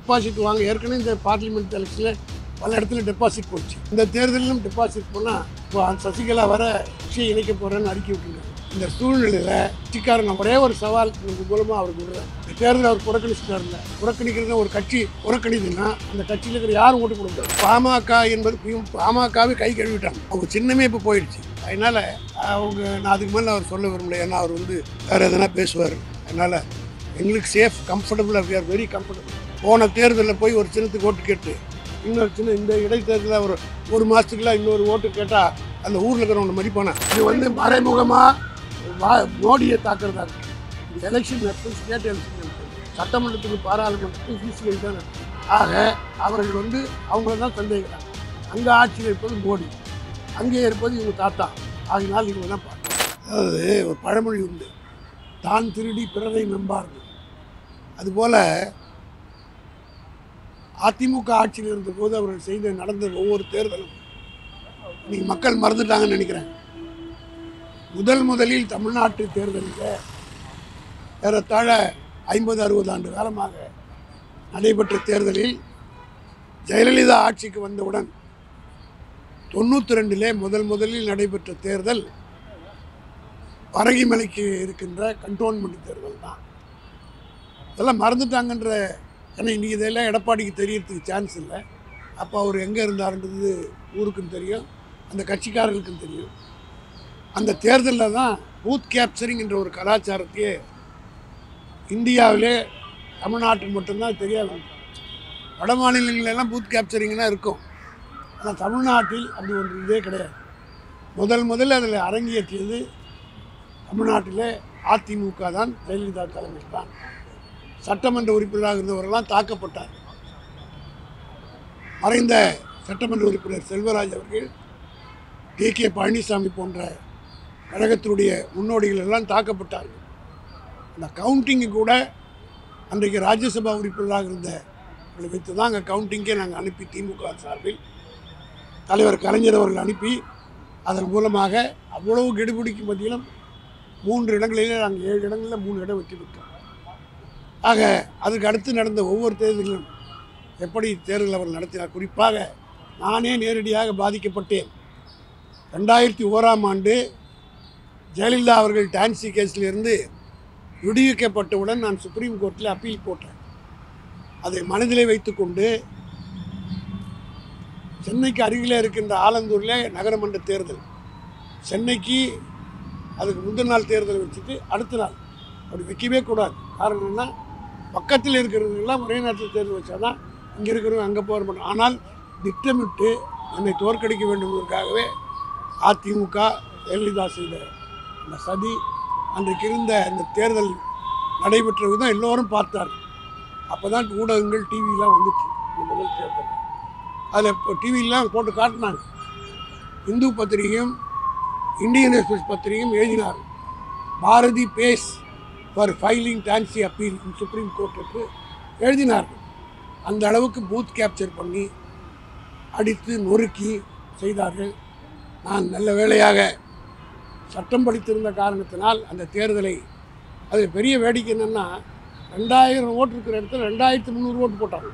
Deposit வாங்க ஏற்கனவே இந்த பார்லிமெண்ட் எலெக்ஷனில் பல இடத்துல டெபாசிட் போச்சு இந்த தேர்தலிலும் டெபாசிட் போனால் இப்போ அந்த சசிகலா வர கட்சியை இணைக்க போகிறேன்னு அறிக்கை விட்டுருக்காங்க இந்த சூழ்நிலையில் கட்சிக்காரங்க ஒரே ஒரு சவால் உங்கள் மூலமாக அவருக்கு விடுறேன் இந்த தேர்தல் அவர் புறக்கணிச்சிட்டாருல புறக்கணிக்கிறது ஒரு கட்சி புறக்கணிதுன்னா அந்த கட்சியில் இருக்கிற யாரும் ஓட்டு கொடுக்க பாமக என்பது பியும் பாமகவே கை கழுவிட்டாங்க அவங்க சின்னமே இப்போ போயிடுச்சு அதனால் அவங்க நான் அதுக்கு மேலே அவர் சொல்ல விரும்பல ஏன்னா அவர் வந்து வேறு எதனா பேசுவார் அதனால் எங்களுக்கு சேஃப் கம்ஃபர்டபுளாக வி ஆர் வெரி கம்ஃபர்டபுள் போன தேர்தலில் போய் ஒரு சின்னத்துக்கு ஓட்டு கேட்டு இன்னொரு சின்ன இந்த இடைத்தேர்தலில் ஒரு ஒரு மாதத்துக்குலாம் இன்னொரு ஓட்டு கேட்டால் அந்த ஊரில் இருக்கிறவங்க மதிப்பானா இது வந்து மறைமுகமாக வா மோடியை தாக்குறதா இருக்கு இந்த எலெக்ஷன் நடத்தும் ஸ்டேட் எலெக்ஷன் நடத்தும் சட்டமன்றத்துக்கு பாராளுமன்றத்துக்கு சிசிஐ தான் நடத்தும் ஆக அவர்கள் வந்து அவங்கள தான் சந்தேகிக்கிறாங்க அங்கே ஆட்சியில் இருப்பது மோடி அங்கே இருப்பது இவங்க தாத்தா ஆகினால் இவங்க தான் பார்க்கணும் அதாவது ஒரு பழமொழி உண்டு தான் திருடி பிறரை நம்பார்கள் அதுபோல் அதிமுக ஆட்சியில் இருந்தபோது அவர்கள் செய்த நடந்த ஒவ்வொரு தேர்தலும் இன்னைக்கு மக்கள் மறந்துட்டாங்கன்னு நினைக்கிறேன் முதல் முதலில் தமிழ்நாட்டு தேர்தலில் ஏறத்தாழ ஐம்பது அறுபது ஆண்டு காலமாக நடைபெற்ற தேர்தலில் ஜெயலலிதா ஆட்சிக்கு வந்தவுடன் தொண்ணூற்றி ரெண்டிலே முதல் முதலில் நடைபெற்ற தேர்தல் பரகிமலைக்கு இருக்கின்ற கண்டோன்மெண்ட் தேர்தல் தான் இதெல்லாம் மறந்துட்டாங்கன்ற ஏன்னா இன்றைக்கி இதெல்லாம் எடப்பாடிக்கு தெரியறதுக்கு சான்ஸ் இல்லை அப்போ அவர் எங்கே இருந்தாருன்றது ஊருக்கும் தெரியும் அந்த கட்சிக்காரர்களுக்கும் தெரியும் அந்த தேர்தலில் தான் பூத் கேப்சரிங் என்ற ஒரு கலாச்சாரத்தையே இந்தியாவிலே தமிழ்நாட்டில் மட்டும்தான் தெரியாது வட மாநிலங்களெல்லாம் பூத் கேப்சரிங்லாம் இருக்கும் ஆனால் தமிழ்நாட்டில் அப்படி ஒன்று இதே கிடையாது முதல் முதல்ல அதில் அரங்கேற்றியது தமிழ்நாட்டிலே அதிமுக தான் ஜெயலலிதா தலைமையில் தான் சட்டமன்ற உறுப்பினராக இருந்தவரெல்லாம் தாக்கப்பட்டார் மறைந்த சட்டமன்ற உறுப்பினர் செல்வராஜ் அவர்கள் டி கே பழனிசாமி போன்ற கழகத்தினுடைய முன்னோடிகள் எல்லாம் தாக்கப்பட்டார்கள் அந்த கவுண்டிங்கு கூட அன்றைக்கு ராஜ்யசபா உறுப்பினராக இருந்த அவர்களை வைத்து தான் அங்கே கவுண்டிங்கே நாங்கள் அனுப்பி திமுக சார்பில் தலைவர் கலைஞர் அவர்கள் அனுப்பி அதன் மூலமாக அவ்வளவு கெடுபிடிக்கு மத்தியிலும் மூன்று இடங்களிலே நாங்கள் ஏழு இடங்களில் மூணு இடம் வெற்றி பெற்றோம் ஆக அதுக்கு அடுத்து நடந்த ஒவ்வொரு தேர்தலிலும் எப்படி தேர்தல் அவர் நடத்தினார் குறிப்பாக நானே நேரடியாக பாதிக்கப்பட்டேன் ரெண்டாயிரத்தி ஓராம் ஆண்டு ஜெயலலிதா அவர்கள் டான்சி கேஸிலிருந்து விடுவிக்கப்பட்டவுடன் நான் சுப்ரீம் கோர்ட்டில் அப்பீல் போட்டேன் அதை மனதிலே வைத்துக்கொண்டு சென்னைக்கு அருகிலே இருக்கின்ற ஆலந்தூரில் நகரமன்ற தேர்தல் சென்னைக்கு அதுக்கு முந்தின நாள் தேர்தல் வச்சுட்டு அடுத்த நாள் அப்படி வைக்கவே கூடாது காரணம் என்ன பக்கத்தில் இருக்கிறவங்கெல்லாம் ஒரே நேரத்தில் தேர்தல் வச்சா தான் இங்கே இருக்கிறவங்க அங்கே போக மாட்டோம் ஆனால் திட்டமிட்டு என்னை தோற்கடிக்க வேண்டும்வதற்காகவே அதிமுக ஜெயலலிதா செய்த அந்த சதி அன்றைக்கு இருந்த அந்த தேர்தல் நடைபெற்ற விதம் எல்லோரும் பார்த்தார் அப்போ தான் ஊடகங்கள் டிவிலாம் வந்துச்சு இந்த முதல் தேர்தல் அதில் இப்போ டிவிலாம் போட்டு காட்டினாங்க இந்து பத்திரிகையும் இந்தியன் எக்ஸ்பிரஸ் பத்திரிகையும் எழுதினார் Bharathi base for filing TANSI appeal in supreme கோர்ட்டுக்கு எழுதினார்கள் அந்த அளவுக்கு பூத் கேப்சர் பண்ணி அடித்து நொறுக்கி செய்தார்கள் நான் நல்ல வேளையாக சட்டம் படித்திருந்த காரணத்தினால் அந்த தேர்தலை அதில் பெரிய வேடிக்கை என்னென்னா ரெண்டாயிரம் ஓட்டு இருக்கிற இடத்துல ரெண்டாயிரத்தி முந்நூறு ஓட்டு போட்டாங்க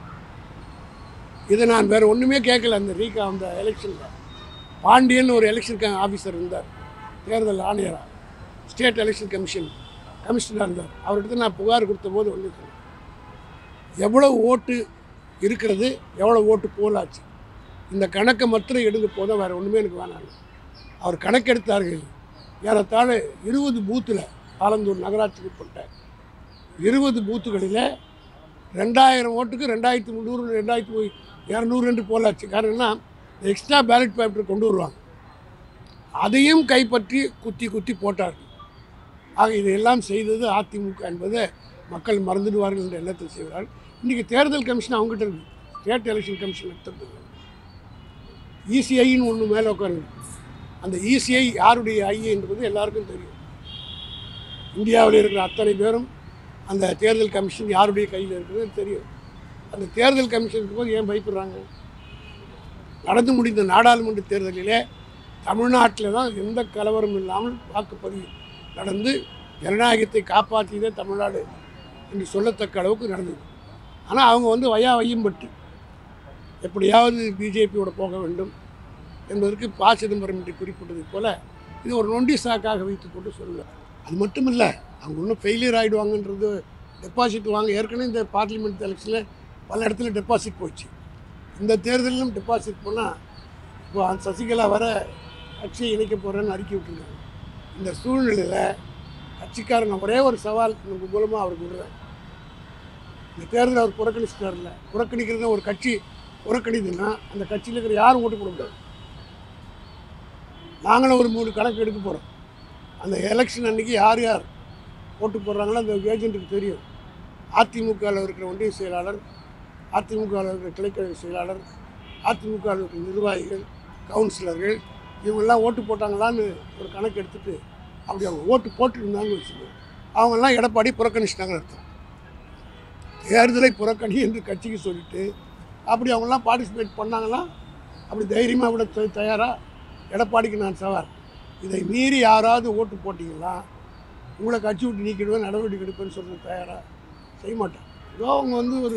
இதை நான் வேறு ஒன்றுமே கேட்கல அந்த ரீகா அந்த எலெக்ஷனில் பாண்டியன் ஒரு எலெக்ஷன் ஆஃபீஸர் இருந்தார் தேர்தல் ஆணையராக ஸ்டேட் எலெக்ஷன் கமிஷன் கமிஷனராக இருந்தார் அவர்கிட்ட நான் புகார் கொடுத்த போது ஒன்று சொன்னேன் எவ்வளவு ஓட்டு இருக்கிறது எவ்வளோ ஓட்டு போலாச்சு இந்த கணக்கை மாத்திரம் எடுங்க போதும் வேறு ஒன்றுமே எனக்கு வேணாம் அவர் கணக்கெடுத்தார்கள் ஏறத்தாழ இருபது பூத்தில் ஆலந்தூர் நகராட்சிக்கு உட்பட்ட இருபது பூத்துகளில் ரெண்டாயிரம் ஓட்டுக்கு ரெண்டாயிரத்தி முந்நூறு ரெண்டாயிரத்தி இரநூறு என்று போலாச்சு காரணம்னா எக்ஸ்ட்ரா பேலட் பேப்பர் கொண்டு வருவாங்க அதையும் கைப்பற்றி குத்தி குத்தி போட்டார்கள் ஆக இதையெல்லாம் செய்தது அதிமுக என்பதை மக்கள் மறந்துடுவார்கள் என்ற எண்ணத்தில் செய்கிறார்கள் இன்றைக்கி தேர்தல் கமிஷன் அவங்ககிட்ட இருக்குது ஸ்டேட் எலெக்ஷன் கமிஷன் எடுத்துருக்கு இசிஐன்னு ஒன்று மேலே உட்காருங்க அந்த இசிஐ யாருடைய ஐ என்பது எல்லாருக்கும் தெரியும் இந்தியாவில் இருக்கிற அத்தனை பேரும் அந்த தேர்தல் கமிஷன் யாருடைய கையில் இருக்கிறது தெரியும் அந்த தேர்தல் கமிஷன் இருக்கும்போது ஏன் பயப்படுறாங்க நடந்து முடிந்த நாடாளுமன்ற தேர்தலிலே தமிழ்நாட்டில் தான் எந்த கலவரம் இல்லாமல் வாக்குப்பதிவு நடந்து ஜனநாயகத்தை காப்பாற்றியதே தமிழ்நாடு என்று சொல்லத்தக்க அளவுக்கு நடந்தது ஆனால் அவங்க வந்து வயா வையும்பட்டு எப்படியாவது பிஜேபியோட போக வேண்டும் என்பதற்கு ப சிதம்பரம் என்று குறிப்பிட்டது போல இது ஒரு நொண்டி சாக்காக வைத்துக்கொண்டு சொல்லுவேன் அது மட்டும் இல்லை அவங்க இன்னும் ஃபெயிலியர் ஆகிடுவாங்கன்றது டெபாசிட் வாங்க ஏற்கனவே இந்த பார்லிமெண்ட் எலெக்ஷனில் பல இடத்துல டெபாசிட் போச்சு இந்த தேர்தலிலும் டெபாசிட் போனால் இப்போ அந்த சசிகலா வர கட்சியை இணைக்க போகிறேன்னு அறிக்கை விட்டுருக்காங்க இந்த சூழ்நிலையில் கட்சிக்காரங்க ஒரே ஒரு சவால் உங்க மூலமாக அவருக்கு விடுறேன் இந்த தேர்தல் அவர் புறக்கணிச்சிட்டார்ல புறக்கணிக்கிறது ஒரு கட்சி புறக்கணிதுன்னா அந்த கட்சியில் இருக்கிற யாரும் ஓட்டு போட முடியாது நாங்களும் ஒரு மூணு கணக்கு எடுக்க போகிறோம் அந்த எலெக்ஷன் அன்னைக்கு யார் யார் ஓட்டு போடுறாங்களோ அந்த ஏஜென்ட்டுக்கு தெரியும் அதிமுகவில் இருக்கிற ஒன்றிய செயலாளர் அதிமுகவில் இருக்கிற கிளைக்கழக செயலாளர் அதிமுகவில் இருக்கிற நிர்வாகிகள் கவுன்சிலர்கள் இவங்கெல்லாம் ஓட்டு போட்டாங்களான்னு ஒரு கணக்கு எடுத்துட்டு அப்படி அவங்க ஓட்டு போட்டுருந்தாங்கன்னு வச்சுக்கோங்க அவங்கெல்லாம் எடப்பாடி புறக்கணிச்சிட்டாங்கன்னு அர்த்தம் தேர்தலை புறக்கணி என்று கட்சிக்கு சொல்லிட்டு அப்படி அவங்கெல்லாம் பார்ட்டிசிபேட் பண்ணாங்கன்னா அப்படி தைரியமாக விட த- தயாரா எடப்பாடிக்கு நான் சவால் இதை மீறி யாராவது ஓட்டு போட்டிங்களா உங்களை கட்சி விட்டு நீக்கிடுவேன் நடவடிக்கை எடுப்பேன்னு சொல்கிறது தயாரா செய்ய மாட்டேன் ஏதோ அவங்க வந்து ஒரு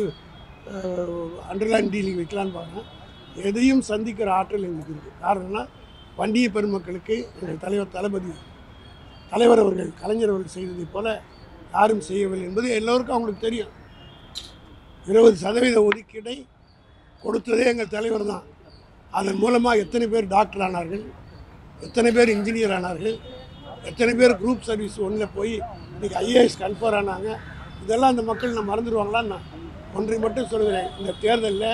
அண்டர்லைன் டீலிங் வைக்கலான்னு பாருங்க எதையும் சந்திக்கிற ஆற்றல் எங்களுக்கு இருக்குது காரணம்னா வண்டிய பெருமக்களுக்கு எங்கள் தலைவர் தளபதி தலைவர் அவர்கள் கலைஞர் அவர்கள் செய்ததைப் போல யாரும் செய்யவில்லை என்பது எல்லோருக்கும் அவங்களுக்கு தெரியும் இருபது சதவீத ஒதுக்கீடை கொடுத்ததே எங்கள் தலைவர் தான் அதன் மூலமாக எத்தனை பேர் டாக்டர் ஆனார்கள் எத்தனை பேர் இன்ஜினியர் ஆனார்கள் எத்தனை பேர் குரூப் சர்வீஸ் ஒன்றில் போய் இன்றைக்கி ஐஏஎஸ் கன்ஃபர் ஆனாங்க இதெல்லாம் அந்த மக்கள் நான் மறந்துடுவாங்களான்னு நான் ஒன்றை மட்டும் சொல்கிறேன் இந்த தேர்தலில்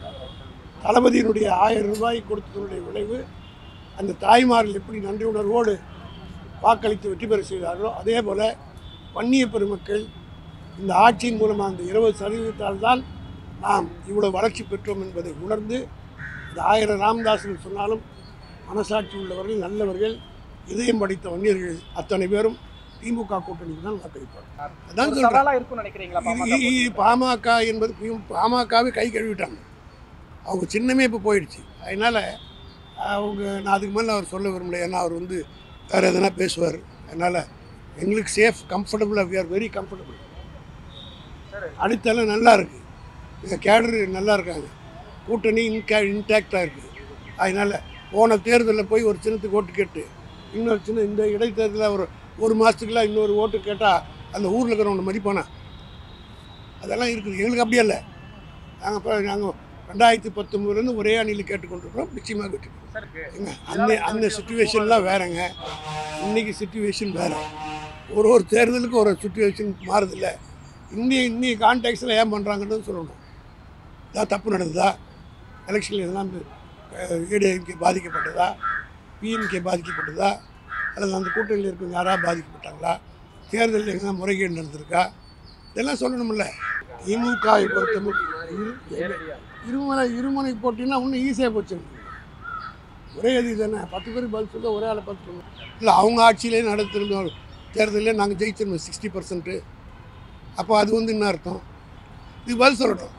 தளபதியினுடைய ஆயிரம் ரூபாய் கொடுத்ததனுடைய விளைவு அந்த தாய்மார்கள் எப்படி நன்றி உணர்வோடு வாக்களித்து வெற்றி பெற செய்தார்களோ அதே போல் வன்னிய பெருமக்கள் இந்த ஆட்சியின் மூலமாக அந்த இருபது சதவீதத்தால் தான் நாம் இவ்வளோ வளர்ச்சி பெற்றோம் என்பதை உணர்ந்து இந்த ஆயிரம் ராமதாசன் சொன்னாலும் மனசாட்சி உள்ளவர்கள் நல்லவர்கள் இதயம் படித்த வன்னியர்கள் அத்தனை பேரும் திமுக கூட்டணிக்கு தான் வாக்களிப்பார் அதான் ஒரு சொல்றேன். சவாலா இருக்கும்னு நினைக்கிறீங்களா பாமக இ- இ- பாமக என்பது பி- பாமகவே கை கழுவிட்டாங்க அவங்க சின்னமே இப்போ போயிடுச்சு அதனால் அவங்க நான் அதுக்கு மேலே அவர் சொல்ல விரும்பல ஏன்னா அவர் வந்து வேறு எதனா பேசுவார் அதனால் எங்களுக்கு சேஃப் கம்ஃபர்டபுளாக வி ஆர் வெரி கம்ஃபர்டபுள் சரி. அடித்தளம் நல்லா இருக்குது இந்த கேடரு நல்லா இருக்காங்க கூட்டணி இன்கே இன்டாக்டாக இருக்குது அதனால் போன தேர்தலில் போய் ஒரு சின்னத்துக்கு ஓட்டு கேட்டு இன்னொரு சின்ன இந்த இடைத்தேர்தலில் ஒரு ஒரு மாதத்துக்குலாம் இன்னொரு ஓட்டு கேட்டால் அந்த ஊரில் இருக்கிறவங்க மதிப்பானா அதெல்லாம் இருக்குது எங்களுக்கு அப்படியே இல்லை நாங்கள் இப்போ நாங்கள் ரெண்டாயிரத்தி பத்தொம்பதுலேருந்து ஒரே அணியில் கேட்டுக்கொண்டிருக்கிறோம் நிச்சயமாக வெற்றி பெறுவோம். சரி ஏங்க அந்த அந்த சுச்சுவேஷன்லாம் வேறங்க இன்னைக்கு சுச்சுவேஷன் வேறு ஒரு ஒரு தேர்தலுக்கு ஒரு சுச்சுவேஷன் மாறுதில்ல இந்திய இந்திய கான்டாக்ட்ஸில் ஏன் பண்ணுறாங்கன்னு சொல்லணும் ஏதாவது தப்பு நடந்ததா எலெக்ஷனில் எதெல்லாம் ஏடிஎம்கே பாதிக்கப்பட்டதா பிஎம்கே பாதிக்கப்பட்டதா அல்லது அந்த கூட்டணியில் இருக்கவங்க யாராவது பாதிக்கப்பட்டாங்களா தேர்தலில் எங்கன்னா முறைகேடு நடந்திருக்கா இதெல்லாம் சொல்லணும்ல திமுகவை பொறுத்த இருமுனை இருமுனை போட்டின்னா இன்னும் ஈஸியாக போச்சு ஒரே இது தானே பத்து பேர் பதில் சொல்ல ஒரே ஆளை பார்த்து சொல்லணும் இல்லை அவங்க ஆட்சியிலே நடத்திருந்தோம் தேர்தலில் நாங்கள் ஜெயிச்சிருந்தோம் சிக்ஸ்டி பர்சன்ட்டு அப்போ அது வந்து என்ன அர்த்தம் இது பதில் சொல்லட்டும்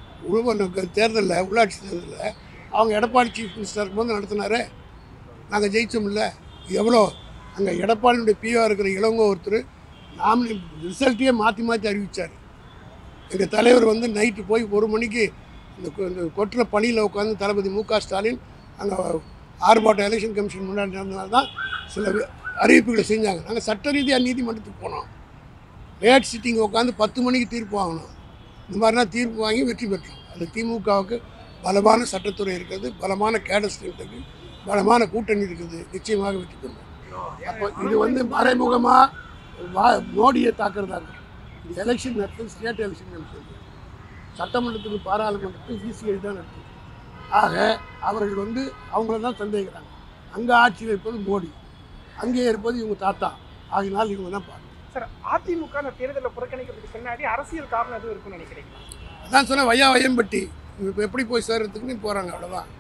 உழவ தேர்தலில் உள்ளாட்சி தேர்தலில் அவங்க எடப்பாடி சீஃப் மினிஸ்டர் இருக்கும்போது நடத்தினாரே நாங்கள் ஜெயிச்சோம்ல எவ்வளோ அங்கே எடப்பாடியுடைய பிஓ இருக்கிற இளங்கோ ஒருத்தர் நாமினி ரிசல்ட்டையே மாற்றி மாற்றி அறிவித்தார் எங்கள் தலைவர் வந்து நைட்டு போய் ஒரு மணிக்கு இந்த கொ- இந்த கொட்டுற பணியில் உட்காந்து தளபதி மு க ஸ்டாலின் அங்கே ஆர்ப்பாட்டம் எலெக்ஷன் கமிஷன் முன்னாடி நடந்தனால தான் சில வி- அறிவிப்புகளை செஞ்சாங்க நாங்கள் சட்ட ரீதியாக நீதிமன்றத்துக்கு போனோம் லேட் சிட்டிங் உட்காந்து பத்து மணிக்கு தீர்ப்பு வாங்கினோம் இந்த மாதிரிலாம் தீர்ப்பு வாங்கி வெற்றி பெற்றோம் அது திமுகவுக்கு பலமான சட்டத்துறை இருக்குது பலமான கேடர் ஸ்ட்ரென்த் இருக்குது பலமான கூட்டணி இருக்குது நிச்சயமாக வெற்றி பெறுவோம் அப்போ இது வந்து மறைமுகமாக வா மோடியை தாக்குறதா இருக்கும் இது எலெக்ஷன் நடத்துது ஸ்டேட் எலெக்ஷன் நடத்துது சட்டமன்றத்துக்கு பாராளுமன்றத்துக்கு இசிஐ தான் நடத்துது ஆக அவர்கள் வந்து அவங்கள தான் சந்தேகிக்கிறாங்க அங்கே ஆட்சியில் இருப்பது மோடி அங்கே இருப்பது இவங்க தாத்தா ஆகினால் இவங்க தான் பார்க்கணும் சார் அதிமுக அந்த தேர்தலை புறக்கணிக்கிறதுக்கு பின்னாடி அரசியல் காரணம் எதுவும் இருக்கும்னு நினைக்கிறீங்களா அதான் சொன்னேன் வையா வையம்பட்டி இப்போ எப்படி போய் சேர்றதுக்குன்னு போகிறாங்க அவ்வளோதான்